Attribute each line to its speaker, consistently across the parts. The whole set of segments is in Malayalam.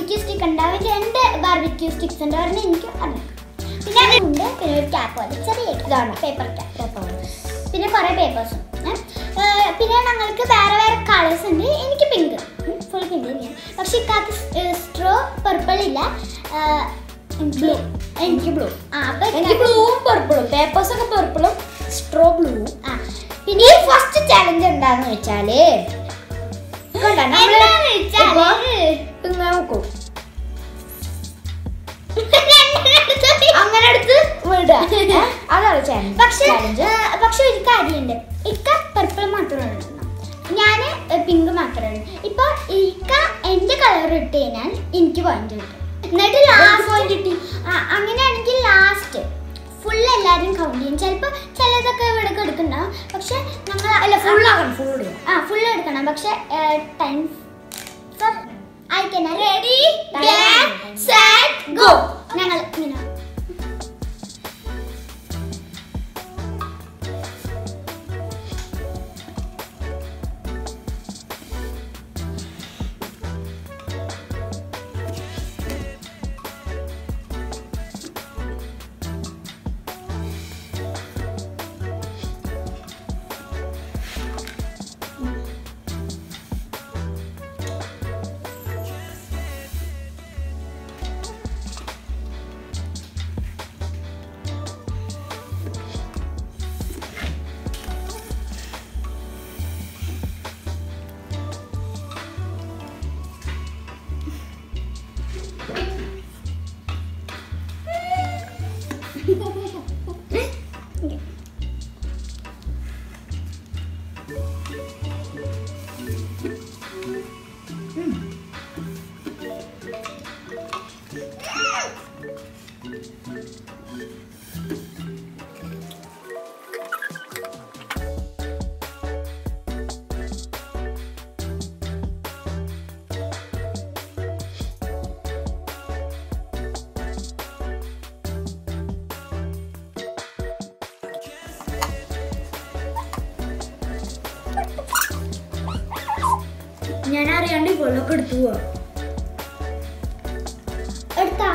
Speaker 1: ബാർബിക്യൂ സ്റ്റിക്ക് ഉണ്ടാവും രണ്ട് ബാർബിക്യൂ സ്റ്റിക്സ് ഉണ്ട് ഒരെണ്ണം എനിക്ക് അറിയാം പിന്നെ ഉണ്ട് പിന്നെ ഒരു ക്യാപ്പ് പോലെ ചെറിയ ഇതാണ് പേപ്പർ ക്യാപ്പ് പിന്നെ കുറേ പേപ്പേഴ്സും പിന്നെ ഞങ്ങൾക്ക് വേറെ വേറെ കളേഴ്സ് ഉണ്ട് എനിക്ക് പിങ്ക് ഫുൾ പിങ്ക് പക്ഷെ ഇക്കാക്ക് സ്ട്രോ പർപ്പിൾ ഇല്ല ബ്ലൂ എനിക്ക് ബ്ലൂ ആ അപ്പൊ
Speaker 2: എനിക്ക് ബ്ലൂവും പർപ്പിളും പേപ്പേഴ്സ് ഒക്കെ പർപ്പിളും സ്ട്രോ ബ്ലൂവും
Speaker 1: ആ പിന്നെ
Speaker 2: ഫസ്റ്റ് ചാലഞ്ച് എന്താന്ന് വെച്ചാല് കണ്ടോ, നമ്മള്
Speaker 1: എന്താന്ന് വെച്ചാല്
Speaker 2: ഇപ്പൊ ഇങ്ങനെ നോക്കൂ അങ്ങനെ എടുത്ത് വിടുക ഏ? അതാണ് ചാലഞ്ച്
Speaker 1: പക്ഷെ
Speaker 2: ചാലഞ്ച്
Speaker 1: ആ, പക്ഷെ ഒരു കാര്യമുണ്ട് ഇക്ക പർപ്പിൾ മാത്രമേ ഉള്ളൂ ഞാൻ പിങ്ക് മാത്രമേ ഉള്ളൂ ഇപ്പൊ ഇക്ക എന്റെ കളർ ഇട്ട് കഴിഞ്ഞാൽ എനിക്ക് പോയിന്റ് കിട്ടും എന്നിട്ട് ലാസ്റ്റ് പോയിന്റ് കിട്ടി ആ അങ്ങനെയാണെങ്കിൽ ലാസ്റ്റ് ഫുൾ എല്ലാവരും കൗണ്ട് ചെയ്യും ചിലപ്പോൾ ചിലതൊക്കെ ഇവിടെ എടുക്കണ്ടാവും പക്ഷെ ഞങ്ങൾ
Speaker 2: അല്ല ഫുൾ ആക്കണം ഫുൾ ഇടുക
Speaker 1: ആ ഫുൾ എടുക്കണം പക്ഷെ ടൈം അയക്കണം റെഡി
Speaker 2: സെറ്റ് ഗോ
Speaker 1: ഞങ്ങൾ ഇങ്ങനെ
Speaker 2: ഞാൻ അറിയാണ്ട് വെള്ളമൊക്കെ എടുത്തു പോവാ
Speaker 1: എടുത്താ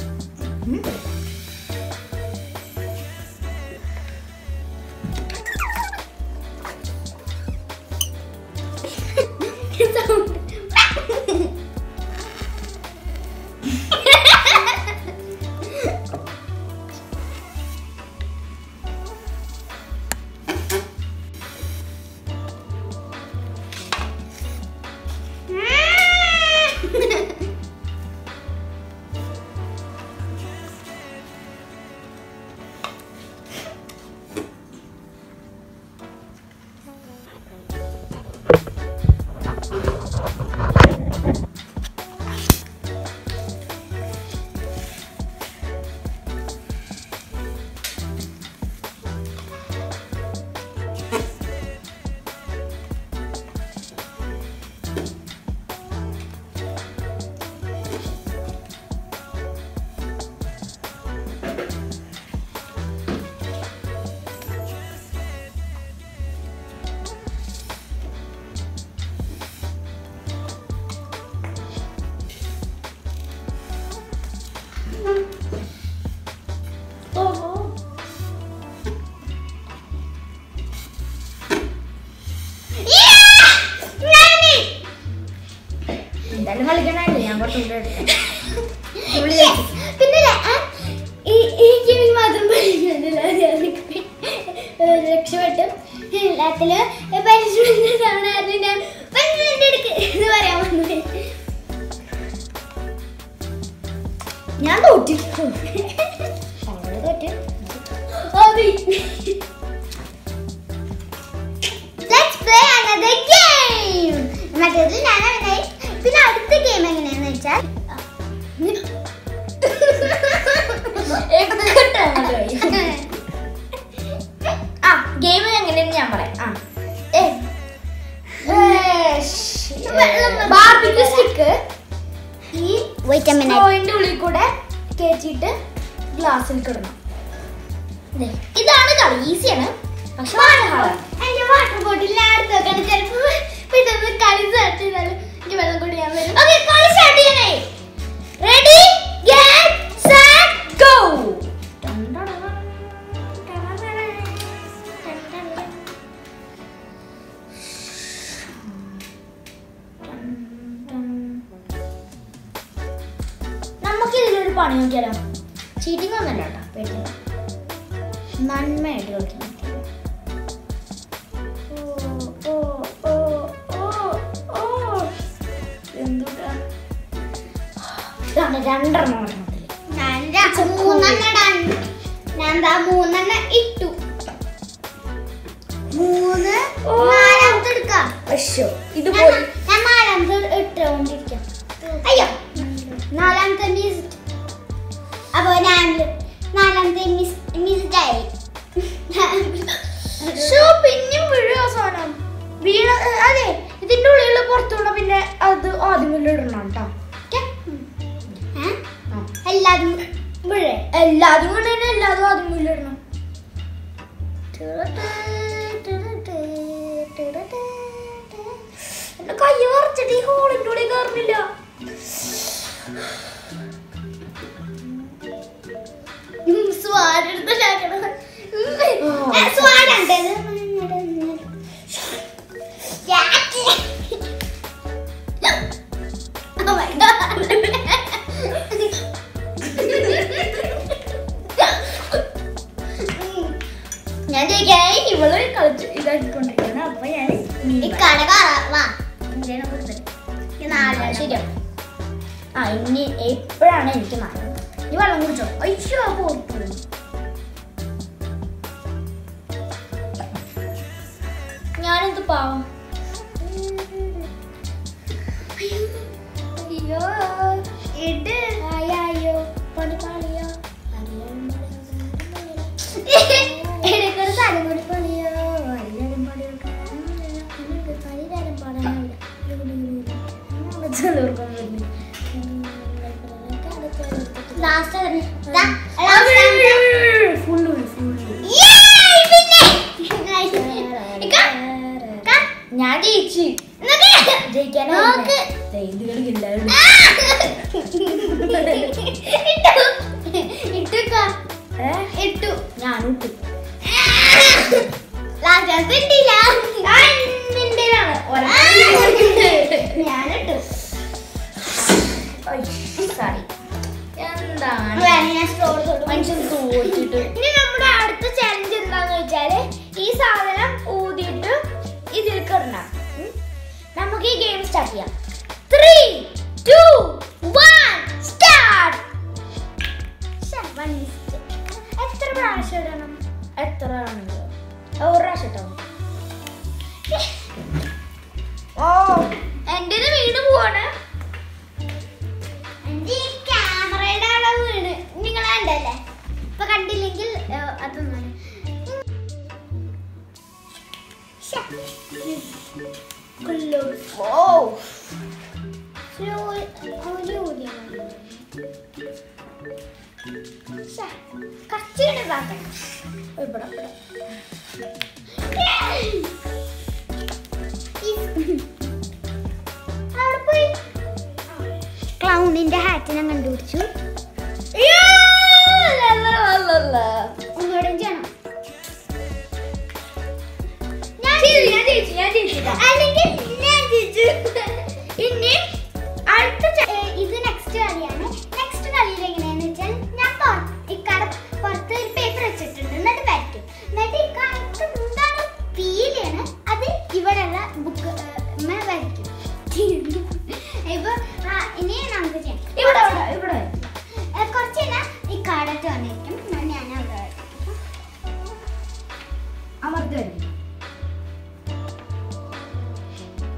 Speaker 2: എന്തായാലും കളിക്കണല്ലേ ഞാൻ കുറച്ചുകൂടെ എടുക്കാം
Speaker 1: പിന്നെ ഈ ഈ ഗെയിമിൽ മാത്രം പഠിക്കുന്നില്ല രക്ഷപ്പെട്ടു എല്ലാത്തില് പനിഷ്മെന്റ് തവണ ഞാൻ പനിഷ്മെന്റ് എടുക്ക് എന്ന് പറയാൻ വന്നു
Speaker 2: ഞാൻ തോറ്റി അവള് തോറ്റ്
Speaker 1: Let's play another game. മറ്റേതിൽ ഞാനാണ് പിന്നെ അടുത്ത ഗെയിം എങ്ങനെയാന്ന് വെച്ചാൽ
Speaker 2: ആ ഗെയിം എങ്ങനെയാന്ന് ഞാൻ പറയാം ആ ബാർബിക്ക് സ്റ്റിക്ക് ഈ
Speaker 1: വെയിറ്റ് എ മിനിറ്റ്
Speaker 2: സ്ട്രോയിന്റെ ഉള്ളിൽ കൂടെ കയറ്റിയിട്ട് ഗ്ലാസ്സിൽ കിടണം ദേ, ഇതാണ് കളി ഈസിയാണ് പക്ഷെ വളരെ ഹാർഡാണ്
Speaker 1: എന്റെ വാട്ടർ ബോട്ടിൽ ഞാൻ അടുത്ത് വെക്കണം ചിലപ്പോ പെട്ടെന്ന് കളി സ്റ്റാർട്ട് ചെയ്താലും എനിക്ക് വെള്ളം കുടിക്കാൻ വരും ഓക്കെ കളി സ്റ്റാർട്ട് ചെയ്യണേ
Speaker 2: റെഡി ഗെറ്റ് സെറ്റ് ഗോ നമുക്ക് ഇതിലൊരു പണി നോക്കിയാലോ ചീറ്റിംഗ് ഒന്നല്ല കേട്ടോ പേടിക്കണ്ട നന്മയായിട്ട് കളിക്കാൻ ഓ ഓ ഓ ഓ ഓ എന്തുട്ടാ ഇതാണ് രണ്ടെണ്ണം ഒരെണ്ണത്തില്.
Speaker 1: ഞാൻ ര- മൂന്നെണ്ണം ഇടാൻ ഞാൻ ദാ മൂന്നെണ്ണം ഇട്ടു മൂന്ന്
Speaker 2: ഓ.
Speaker 1: നാലാമത്തെ എടുക്കാം
Speaker 2: അശ്ശോ ഇത്
Speaker 1: ഞാൻ
Speaker 2: പോയി
Speaker 1: ഞാൻ നാലാമത്തെ ഇട്ടുകൊണ്ടിരിക്കാം അയ്യോ നാലാമത്തെ മിസ് അപ്പൊ ഞാൻ നാലാമത്തെ മിസ് മിസ്റ്റായി
Speaker 2: ശ്ശോ, പിന്നെയും വീഴുക അവസാനം വീണ അതെ ഇതിന്റെ ഉള്ളിലുള്ള പുറത്തുള്ള പിന്നെ അത് ആദ്യം ഇടണം കേട്ടോ
Speaker 1: എല്ലാതും വീഴേ
Speaker 2: എല്ലാതും കൊണ്ട് തന്നെ എല്ലാതും ആദ്യം ഇടണം എന്റെ കൈ വറച്ചിട്ട് ഈ ഹോളിന്റെ ഉള്ളിൽ കയറുന്നില്ല
Speaker 1: സ്വാടെടുത്ത്
Speaker 2: ആ.
Speaker 1: സ്വാടുണ്ട് Oh my
Speaker 2: ഞാൻ ജയിക്കായി ഇവള് കളിച്ച് ഇതാക്കിക്കൊണ്ടിരിക്കുകയാണ് അപ്പൊ ഞാൻ
Speaker 1: ഈ കട വാ ഇന്ത്യനെ കൊടുത്തിട്ട് നാല്
Speaker 2: ശരിയാ ആ ഇനി എപ്പോഴാണ് എനിക്ക് നാല് ഈ വെള്ളം കുടിച്ചോ അയ്യോ പോർത്തു ഞാനെന്ത് പാവം അയ്യോ
Speaker 1: ഇട്
Speaker 2: അയ്യോ പണി പാളിയോ
Speaker 1: എനിക്കൊരു സാധനം കൂടി
Speaker 2: പണിയോ എല്ലാരും പണിയോ പരിഹാരം പാടാനാവില്ല
Speaker 1: ലാസ്റ്റ്
Speaker 2: ഫുള്ള് ഫുള്ള് ഞാൻ ജയിച്ചു ജയിക്കാനോ
Speaker 1: നോക്ക്.
Speaker 2: ഇത് കളിക്കില്ലായിരുന്നു
Speaker 1: ഇട്ടുക്കോ
Speaker 2: ഏ
Speaker 1: ഇട്ടു
Speaker 2: ഞാനും ഇട്ടു
Speaker 1: ലാസ്റ്റ് കിട്ടിയില്ല
Speaker 2: നിന്റെയാണ്
Speaker 1: ഞാനിട്ടു
Speaker 2: സോറി എന്താണ്
Speaker 1: ഞാൻ സ്റ്റോർ തൊട്ടു
Speaker 2: മനുഷ്യൻ തോറ്റിട്ട്
Speaker 1: ഇനി നമ്മുടെ അടുത്ത ചാലഞ്ച് എന്താന്ന് വെച്ചാല് ഈ സാധനം ഊതിയിട്ട് ഇതിൽ കിടണം
Speaker 2: നമുക്ക് ഈ ഗെയിം സ്റ്റാർട്ട് ചെയ്യാം
Speaker 1: ത്രീ ടു വൺ സ്റ്റാർട്ട് എത്ര പ്രാവശ്യം ഇടണം
Speaker 2: എത്ര ആണെങ്കിലോ ഒരു പ്രാവശ്യം ഇട്ടോ ഓ
Speaker 1: എന്റെ വീണ് പോവാണ് എന്റെ ഈ ക്യാമറയുടെ അളവ് വീണ് നിങ്ങൾ കണ്ടല്ലേ ഇപ്പൊ കണ്ടില്ലെങ്കിൽ ഏഹ്, അതൊന്നും
Speaker 2: ഓ
Speaker 1: കച്ചിടാക്കണം
Speaker 2: ഇവിടെ ഇവിടെ
Speaker 1: അവിടെ പോയി ക്ലൗണിന്റെ ഹാറ്റ് ഞാൻ കണ്ടുപിടിച്ചു ഒന്നുകൂടെ ചെയ്യണം ഞാൻ
Speaker 2: ഞാൻ ജയിച്ചു ഞാൻ ജയിച്ചിട്ടാ
Speaker 1: അല്ലെങ്കിൽ ഞാൻ ജയിച്ചു ഇനി അടുത്ത ച- ഏ, ഇത് നെക്സ്റ്റ് കളിയാണ് നെക്സ്റ്റ് കളിയിൽ എങ്ങനെയാന്ന് വെച്ചാൽ ഞാൻ പൊറ- ഇക്കട പുറത്ത് ഒരു പേപ്പർ വെച്ചിട്ടുണ്ട് എന്നിട്ട് വരയ്ക്കും എന്നിട്ട് ഇക്കാലത്ത് എന്താണ് ഫീൽ ചെയ്യണം അത് ഇവിടെയുള്ള ബുക്ക് വരയ്ക്കും ഇപ്പൊ ആ, ഇനി നമുക്ക് ചെയ്യാം
Speaker 2: ഇവിടെ ഇവിടെ ഇവിടെ
Speaker 1: ഏ, കുറച്ച് കഴിഞ്ഞാൽ ഈ കാടത്ത് വന്നിരിക്കും ഞാൻ ഞാൻ അവിടെ വരയ്ക്കും.
Speaker 2: അമർത്തി വരും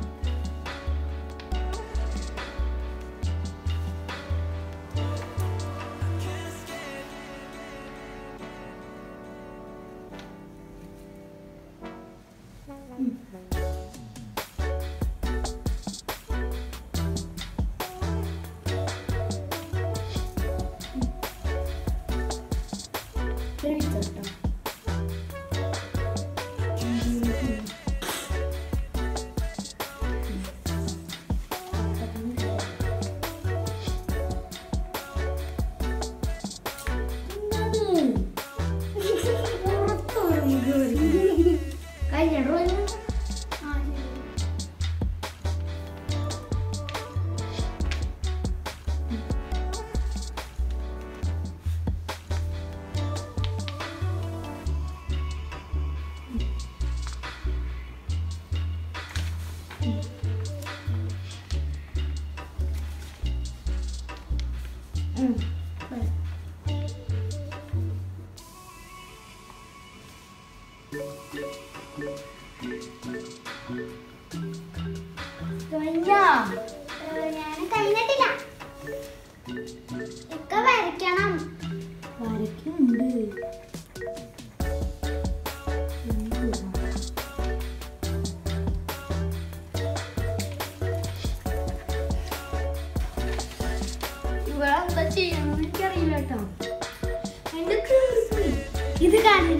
Speaker 2: ഇവിടെ എന്താ ചെയ്യണമെന്ന് എനിക്കറിയില്ല കേട്ടോ എന്റെ കീറി ഇത് കാണില്ല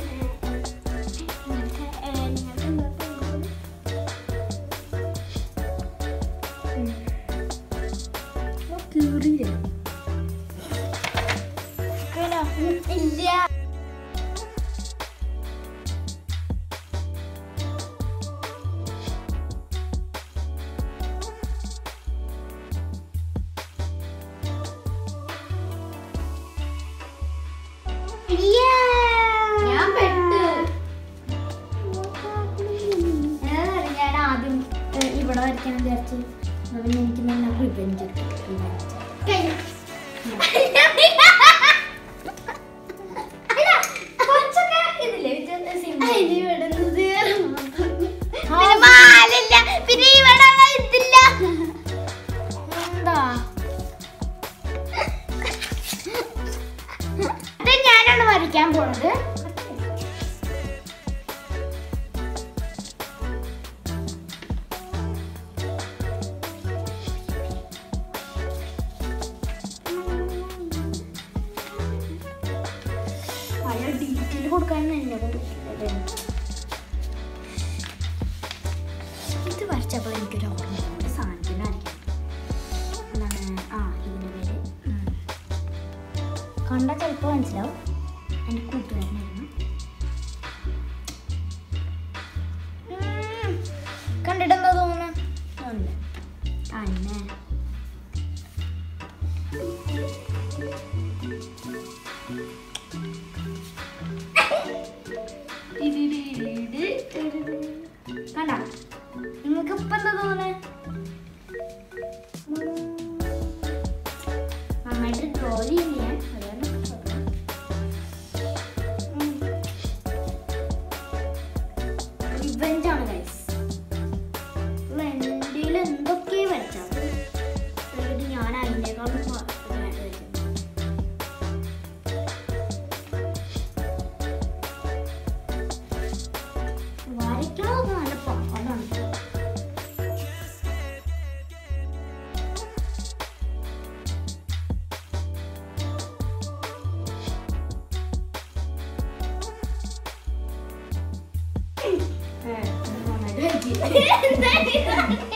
Speaker 2: കീറിയില്ല ഇല്ല ഞാൻ പെട്ട് ഏതായാലും ഞാൻ ആദ്യം ഏ, ഇവിടെ വരയ്ക്കാൻ വിചാരിച്ചു എന്നാ പിന്നെ എനിക്ക് നല്ല റിവെഞ്ച്
Speaker 1: പിന്നെ മാലില്ല പിന്നെ ഇവിടെ ഇതില്ല
Speaker 2: എന്താ
Speaker 1: അത് ഞാനാണ് വരയ്ക്കാൻ പോണത്
Speaker 2: അയാൾ ഡീറ്റെയിൽ കൊടുക്കാൻ എന്നോട് വിളിക്കുന്നത്. ഇത് വരച്ചപ്പോൾ എനിക്കൊരു ഓർമ്മ ഒരു സാധനത്തിനായിരിക്കും എന്താണ് ആ ഇതിൻ്റെ പേര് ഉം. കണ്ടാൽ ചിലപ്പോൾ മനസ്സിലാവും എൻ്റെ കൂട്ടുകാരനായിരുന്നു ഉം. കണ്ടിട്ടെന്താ തോന്നുന്നു ഉണ്ട് അന്നെ കണ്ട നിങ്ങൾക്ക് ഇപ്പൊ എന്താ തോന്നുന്നത് നന്നായിട്ട് ഡ്രോ ചെയ്യുന്നു ഞാൻ അതാണ് റിവെഞ്ച് ആണ് ഗൈസ് എൻ്റെ എന്തൊക്കെ വരച്ചത് എന്നിട്ട് ഞാൻ അതിനേക്കാളും പ- ഇതായിട്ട് വരയ്ക്കുന്നു. വരയ്ക്കണതൊക്കെ നല്ല പാടാണ് ഏ, നന്നായിട്ട് വരയ്ക്കും.